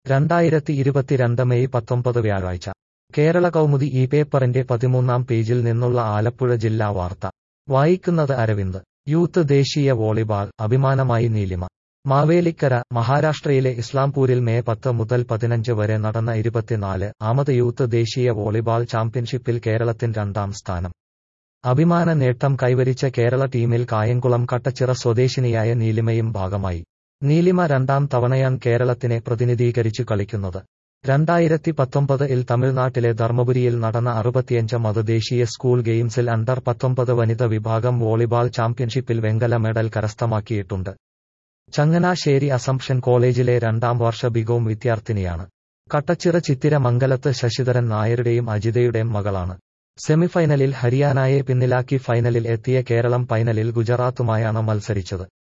രണ്ടായിരത്തി ഇരുപത്തിരണ്ട് മെയ് പത്തൊമ്പത് വ്യാഴാഴ്ച കേരള കൗമുദി ഈ പേപ്പറിന്റെ പതിമൂന്നാം പേജിൽ നിന്നുള്ള ആലപ്പുഴ ജില്ലാ വാർത്ത വായിക്കുന്നത് അരവിന്ദ് യൂത്ത് ദേശീയ വോളിബാൾ അഭിമാനമായി നീലിമ മാവേലിക്കര മഹാരാഷ്ട്രയിലെ ഇസ്ലാംപൂരിൽ മെയ് പത്ത് മുതൽ പതിനഞ്ച് വരെ നടന്ന ഇരുപത്തിനാല് ആമത് യൂത്ത് ദേശീയ വോളിബാൾ ചാമ്പ്യൻഷിപ്പിൽ കേരളത്തിന് രണ്ടാം സ്ഥാനം അഭിമാന നേട്ടം കൈവരിച്ച കേരള ടീമിൽ കായംകുളം കട്ടച്ചിറ സ്വദേശിനിയായ നീലിമയും ഭാഗമായി നീലിമ രണ്ടാം തവണയാണ് കേരളത്തിനെ പ്രതിനിധീകരിച്ചു കളിക്കുന്നത് രണ്ടായിരത്തി പത്തൊമ്പത് ഇൽ തമിഴ്നാട്ടിലെ ധർമ്മപുരിയിൽ നടന്ന അറുപത്തിയഞ്ചാമത് ദേശീയ സ്കൂൾ ഗെയിംസിൽ അണ്ടർ പത്തൊമ്പത് വനിത വിഭാഗം വോളിബാൾ ചാമ്പ്യൻഷിപ്പിൽ വെങ്കല മെഡൽ കരസ്ഥമാക്കിയിട്ടുണ്ട് ചങ്ങനാശ്ശേരി അസംപ്ഷൻ കോളേജിലെ രണ്ടാം വർഷ ബികോം വിദ്യാർത്ഥിനിയാണ് കട്ടച്ചിറ ചിത്തിര മംഗലത്ത് ശശിധരൻ നായരുടെയും അജിതയുടെയും മകളാണ് സെമിഫൈനലിൽ ഹരിയാനയെ പിന്നിലാക്കി ഫൈനലിൽ എത്തിയ കേരളം ഫൈനലിൽ ഗുജറാത്തുമായാണ് മത്സരിച്ചത്